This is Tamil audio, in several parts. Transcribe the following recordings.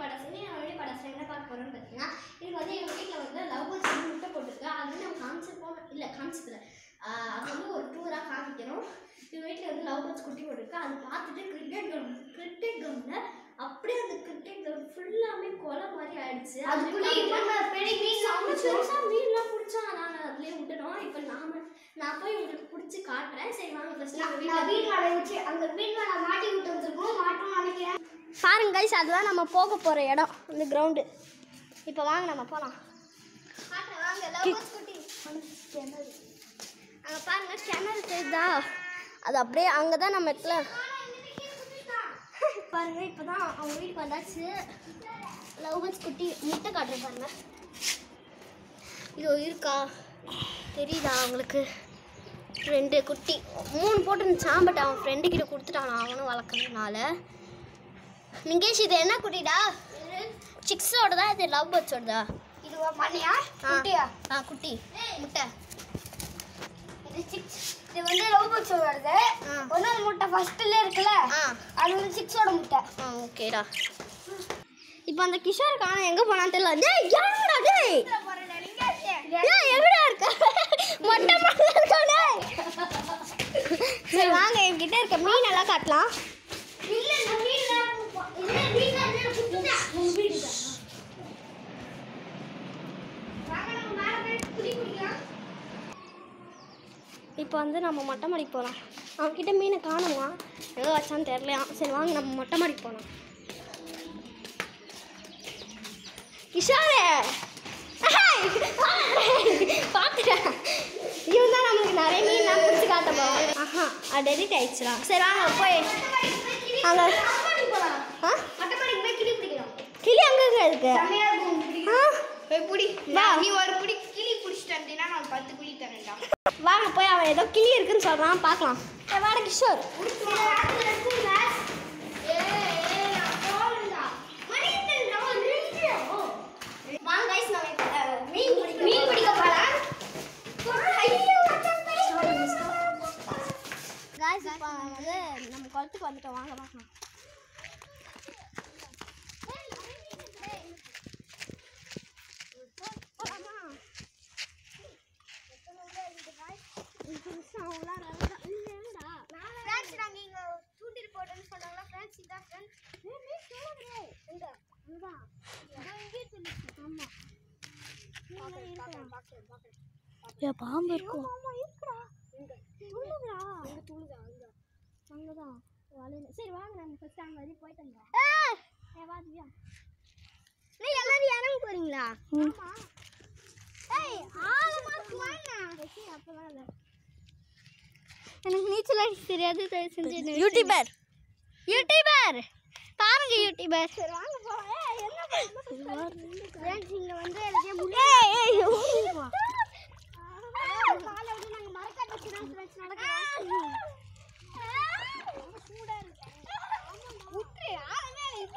படசனி நான் வீடியோ படசனி என்ன பார்க்க போகிறோம்னு பார்த்தீங்கன்னா இது வந்து எங்கள் வீட்டில் வந்து லவ் பேர்ட்ஸ் வந்து முட்டை போட்டிருக்கு அது வந்து நம்ம காமிச்சிருப்போம் இல்லை காமிச்சதில்ல அது வந்து ஒரு டூராக காமிக்கிறோம் எங்கள் வீட்டில் வந்து லவ் பேர்ட்ஸ் குட்டி போட்டிருக்கு அது பார்த்துட்டு கிரிக்கெட் கிரவுண்ட் கிரிக்கெட் கிரவுண்டில் அப்படியே அந்த கிரிக்கெட் கிரவுண்ட் ஃபுல்லாமே கொலை மாதிரி ஆயிடுச்சு அதுக்குள்ள இவங்க பெரிய மீன் செம்ம வந்துச்சு. பெருசா மீன்லாம் பிடிச்சோம் நாங்கள் அதுலேயே விட்டுட்டோம் இப்போ நாம நான் போய் உங்களுக்கு பிடிச்சி காட்டுறேன் சரி வாங்க ஃபஸ்ட்டு நான் மீன் வலை வச்சு அந்த மீன் வலை மாட்டி விட்டு வந்திருக்கோம் மாட்டோம் நினைக்கிறேன் பாருங்க கைஸ் அதுதான் நம்ம போக போகிற இடம் இந்த கிரவுண்டு இப்போ வாங்க நம்ம போகலாம் வாங்க லவ் குட்டி அங்கே பாருங்க கிணறு தெரியுதா அது அப்படியே அங்கே தான் நம்ம இடத்துல பாருங்க இப்போ தான் அவங்க வீட்டுக்கு வந்தாச்சு லவ் பேர்ட்ஸ் குட்டி முட்டை காட்டுறேன் பாருங்க இது இருக்கா தெரியுதா அவங்களுக்கு ரெண்டு குட்டி மூணு போட்டுருந்துச்சான் பட் அவன் ஃப்ரெண்டு கிட்ட கொடுத்துட்டான் அவனும் வளர்க்கறதுனால நிங்கேஷ் இது என்ன குட்டிடா சிக்ஸோட தான் இது லவ் பேர்ட்ஸோடதா இது பண்ணியா ஆ. குட்டியா ஆ குட்டி முட்டை இது சிக்ஸ் இது வந்து லவ் பேர்ட்ஸ் வருது ஆ. ஒன்றாவது முட்டை ஃபர்ஸ்ட்ல இருக்குல்ல ஆ அது வந்து சிக்ஸோட முட்டை ஆ ஓகேடா இப்போ அந்த கிஷோர் காண எங்கே போனான்னு தெரியல டேய் யாருடா டேய் ஏய் எங்கடா இருக்க மொட்டை மாடல இருக்கானே சரி வாங்க என்கிட்ட இருக்க மீன் எல்லாம் காட்டலாம் இல்ல இந்த மீன் இல்ல மீன் தான் குட்டிதான் உங்க வீடு தான் வாங்க நம்ம மேல போய் குடி குடிக்கலாம் இப்போ வந்து நம்ம மொட்டை மாடிக்கு போகலாம் அவன்கிட்ட மீனை காணுமா ஏதோ வச்சான்னு தெரியலையா சரி வாங்க நம்ம மொட்டை மாடிக்கு போகலாம் கிஷோரே பார்த்துட்டேன் இவன் தான் நம்மளுக்கு நிறைய மீன்லாம் பிடிச்சி காட்ட போகிறோம் ஆஹா அது டெலிட் ஆயிடுச்சுடா சரி வாங்க போய் அங்கே ஆ மட்டப்படிக்கு போய் கிளி பிடிக்கலாம் கிளி அங்கங்க இருக்கு செம்மையா இருக்கும் கிளி ஆ போய் புடி வா. நீ ஒரு புடி கிளி பிடிச்சிட்டு வந்தீங்கன்னா நான் பத்து குழி தரேன்டா வாங்க போய் அவன் ஏதோ கிளி இருக்குன்னு சொல்கிறான் பார்க்கலாம் ஏ, வாடா கிஷோர் வாங்க guys, நம்ம இப்ப, அஹ், மீன் பிடிக்க மீன் பிடிக்க போலாம் காய்ஸ் இப்போ வந்து நம்ம குளத்துக்கு வந்துட்டோம் வாங்க பார்க்கலாம் போலாமா? ஃப்ரெண்ட்ஸ் நாங்க இங்க தூண்டில் போட்டோம்னு சொன்னாங்களா ஃப்ரெண்ட்ஸ் இதான் ஃப்ரெண்ட்ஸ் எங்க? அங்கதான். இதோ இங்கேயே தெரியுது. ஆமா. ஏ பாம்பு இருக்கும் ஆமா இருக்குடா துள்ளுதுடா எங்க துள்ளுதா அங்க அங்கதான் வலையில சரி வாங்க நம்ம ஃபர்ஸ்ட் அங்க வரையும் போயிட்டு வந்தோம் ஏ வா திவ்யா நீ எல்லாரும் இறங்க போறீங்களா ஆமா ஏய் ஆழமா போனா அப்பலாம் இல்ல எனக்கு நீச்சல் அடிக்க தெரியாது தயவு செஞ்சு யூடியூபர் யூடியூபர் பாருங்க யூடியூபர் சரி வாங்க போலாம் ஏய் என்ன ஃப்ரெண்ட்ஸ் இங்க வந்து எல்லாத்தையும் முடி ஏய் ஏய் காலை விட்டு நாங்க மரக்காட்டு வச்சு தான் ஃப்ரெண்ட்ஸ் நடக்கிறோம் சூடா இருக்கு விட்டுரு ஆளுமே இல்ல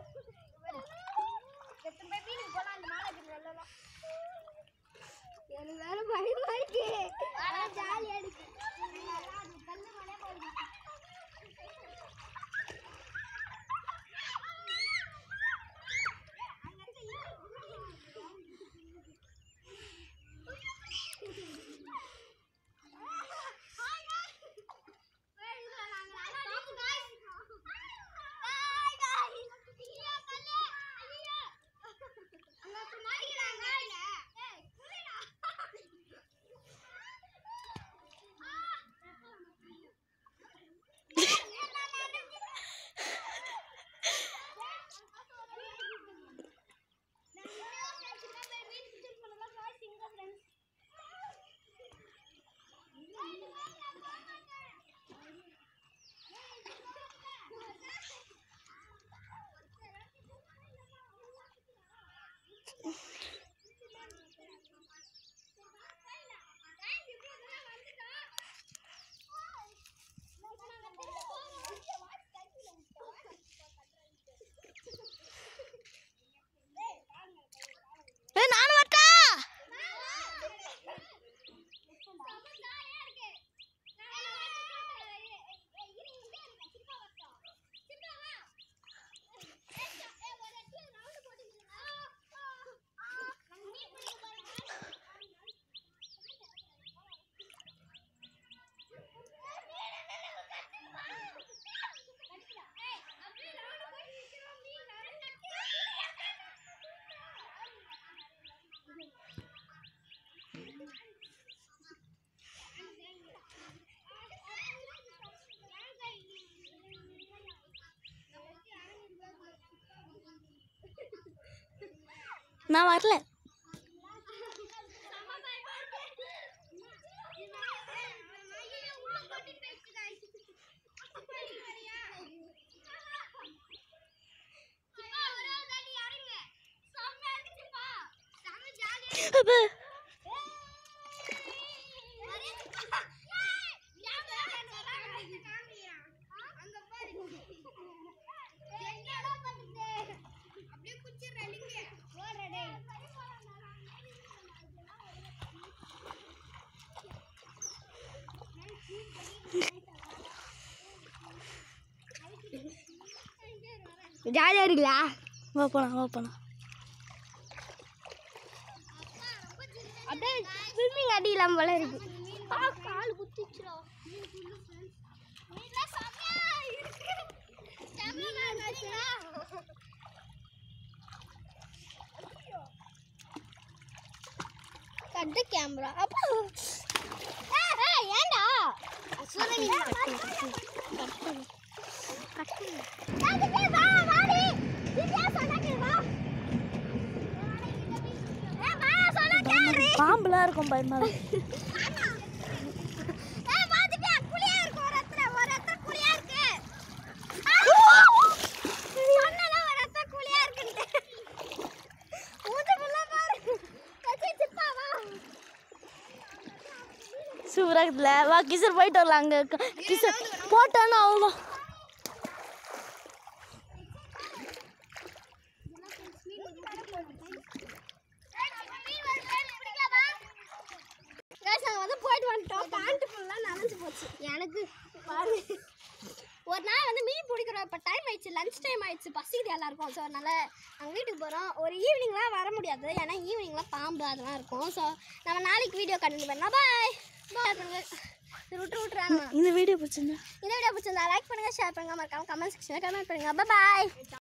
எத்தனை பேர் மீனுக்கு போலாம் அந்த மாலை கிட்ட வெள்ளலாம் எனக்கு வேற பயமா இருக்கு ஆனா ஜாலியா இருக்கு கல்லு மலையா போயிருக்கு நான் வரல அப்ப அப்படியே குச்சிடுறேன் நீங்க ஓடுறடே ஜாலியா இருக்குல்ல வா போலாம் வா போலாம் அப்படியே ஸ்விம்மிங் அடிக்கலாம் போல இருக்கு கால் குத்திச்சுடா கட்டு கேமரா அப்போ ஏய், ஏய், ஏன்டா சூரவி பாம்புலாம் இருக்கும் பயமா சூப்பராக இருக்குல்ல வா கிசர் போயிட்டு வரலாம் அங்கே கிசர் போட்டானா அவ்வளோ வந்து போயிட்டு வந்துட்டோம் பேண்ட் ஃபுல்லாக நனைஞ்சு போச்சு எனக்கு பாரு ஒரு நாள் வந்து மீன் பிடிக்கிறோம் இப்போ டைம் ஆயிடுச்சு லஞ்ச் டைம் ஆயிடுச்சு பசிக்குது எல்லாருக்கும் ஸோ அதனால் நாங்கள் வீட்டுக்கு போகிறோம் ஒரு ஈவினிங்லாம் வர முடியாது ஏன்னா ஈவினிங்லாம் பாம்பு அதெல்லாம் இருக்கும் ஸோ நம்ம நாளைக்கு வீடியோ கண்டினியூ பண்ணலாம் பாய் பாய் பண்ணுங்க விட்டு விட்டுறாங்க இந்த வீடியோ பிடிச்சிருந்தா இந்த வீடியோ பிடிச்சிருந்தா லைக் பண்ணுங்கள் ஷேர் பண்ணுங்கள் மறக்காம கமெண்ட் செக்ஷனில் கமெண்ட் பண்ணுங்கள் பாய்